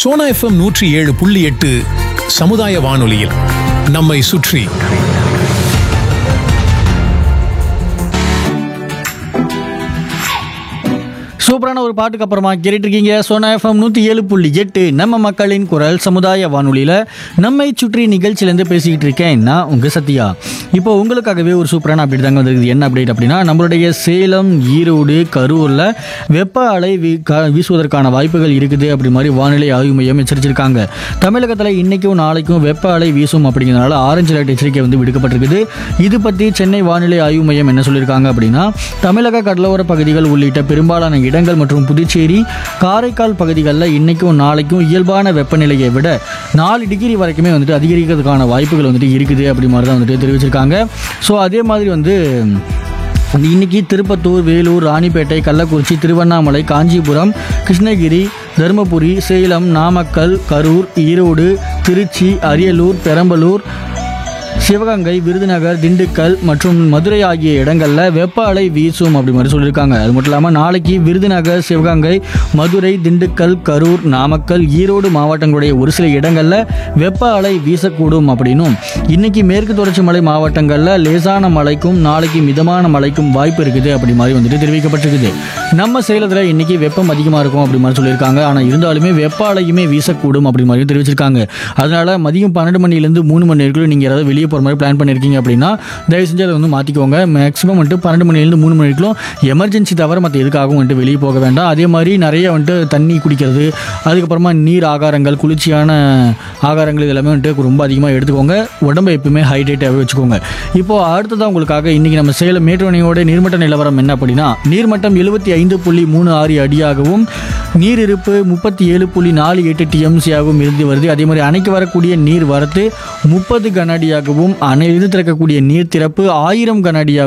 Sona FM நூற்றி ஏழு புள்ளி எட்டு சமுதாய வானொலியில் நம்மை சுற்றி சூப்பரான ஒரு பாட்டுக்கு அப்புறமா கேட்டுட்டு இருக்கீங்க சோனா எஃப்எம் நூற்றி ஏழு புள்ளி எட்டு நம்ம மக்களின் குரல் சமுதாய வானொலியில் நம்மை சுற்றி நிகழ்ச்சியிலேருந்து பேசிக்கிட்டு இருக்கேன் நான் உங்கள் சத்யா இப்போ உங்களுக்காகவே ஒரு சூப்பரான அப்டேட் தாங்க வந்திருக்குது என்ன அப்டேட் அப்படின்னா நம்மளுடைய சேலம் ஈரோடு கரூரில் வெப்ப அலை வீ- கா- வீசுவதற்கான வாய்ப்புகள் இருக்குது அப்படி மாதிரி வானிலை ஆய்வு மையம் எச்சரிச்சிருக்காங்க தமிழகத்தில் இன்னைக்கும் நாளைக்கும் வெப்ப அலை வீசும் அப்படிங்கிறதுனால ஆரஞ்சு லைட் எச்சரிக்கை வந்து விடுக்கப்பட்டிருக்குது இது பற்றி சென்னை வானிலை ஆய்வு மையம் என்ன சொல்லியிருக்காங்க அப்படின்னா தமிழக கடலோர பகுதிகள் உள்ளிட்ட பெரும்பாலான இடங்கள் மற்றும் புதுச்சேரி காரைக்கால் பகுதிகளில் இன்னைக்கும் நாளைக்கும் இயல்பான வெப்பநிலையை விட நாலு டிகிரி வரைக்குமே வந்துட்டு அதிகரிக்கிறதுக்கான வாய்ப்புகள் வந்துட்டு இருக்குது அப்படி மாதிரி தான் வந்துட்டு தெரிவிச்சிருக்காங்க ஸோ அதே மாதிரி வந்து இன்னைக்கு திருப்பத்தூர் வேலூர் ராணிப்பேட்டை கள்ளக்குறிச்சி திருவண்ணாமலை காஞ்சிபுரம் கிருஷ்ணகிரி தருமபுரி சேலம் நாமக்கல் கரூர் ஈரோடு திருச்சி அரியலூர் பெரம்பலூர் சிவகங்கை விருதுநகர் திண்டுக்கல் மற்றும் மதுரை ஆகிய இடங்களில் வெப்ப அலை வீசும் அப்படி மாதிரி சொல்லியிருக்காங்க அது மட்டும் இல்லாமல் நாளைக்கு விருதுநகர் சிவகங்கை மதுரை திண்டுக்கல் கரூர் நாமக்கல் ஈரோடு மாவட்டங்களுடைய ஒரு சில இடங்களில் வெப்ப அலை வீசக்கூடும் அப்படின்னும் இன்னைக்கு மேற்கு தொடர்ச்சி மலை மாவட்டங்களில் லேசான மழைக்கும் நாளைக்கு மிதமான மழைக்கும் வாய்ப்பு இருக்குது அப்படி மாதிரி வந்துட்டு தெரிவிக்கப்பட்டிருக்குது நம்ம சேலத்தில் இன்னைக்கு வெப்பம் அதிகமாக இருக்கும் அப்படி மாதிரி சொல்லியிருக்காங்க ஆனால் இருந்தாலுமே வெப்ப அலையுமே வீசக்கூடும் அப்படி மாதிரி தெரிவிச்சிருக்காங்க அதனால மதியம் பன்னெண்டு மணிலேருந்து மூணு மணி நேரத்தில் நீங்கள் யாராவது வெளியே போகிற மாதிரி பிளான் பண்ணியிருக்கீங்க அப்படின்னா தயவு செஞ்சு அதை வந்து மாற்றிக்கோங்க மேக்ஸிமம் வந்துட்டு பன்னெண்டு மணிலேருந்து மூணு மணி வரைக்கும் எமர்ஜென்சி தவிர மற்ற எதுக்காகவும் வந்துட்டு வெளியே போக வேண்டாம் அதே மாதிரி நிறைய வந்துட்டு தண்ணி குடிக்கிறது அதுக்கப்புறமா நீர் ஆகாரங்கள் குளிர்ச்சியான ஆகாரங்கள் இதெல்லாமே வந்துட்டு ரொம்ப அதிகமாக எடுத்துக்கோங்க உடம்பை எப்பவுமே ஹைட்ரேட்டாகவே வச்சுக்கோங்க இப்போ அடுத்ததான் உங்களுக்காக இன்னைக்கு நம்ம சேலம் மேட்டுவணையோட நீர்மட்ட நிலவரம் என்ன அப்படின்னா நீர்மட்டம் எழுபத்தி ஐந்து புள்ளி மூணு ஆறு அடியாகவும் நீர் இருப்பு முப்பத்தி ஏழு புள்ளி நாலு எட்டு டிஎம்சியாகவும் இருந்து வருது அதே மாதிரி அணைக்கு வரக்கூடிய நீர் வரத்து முப்பது கன அடியாகவும் அணையிலிருந்து திறக்கக்கூடிய நீர் திறப்பு ஆயிரம் கன அடியாகவும்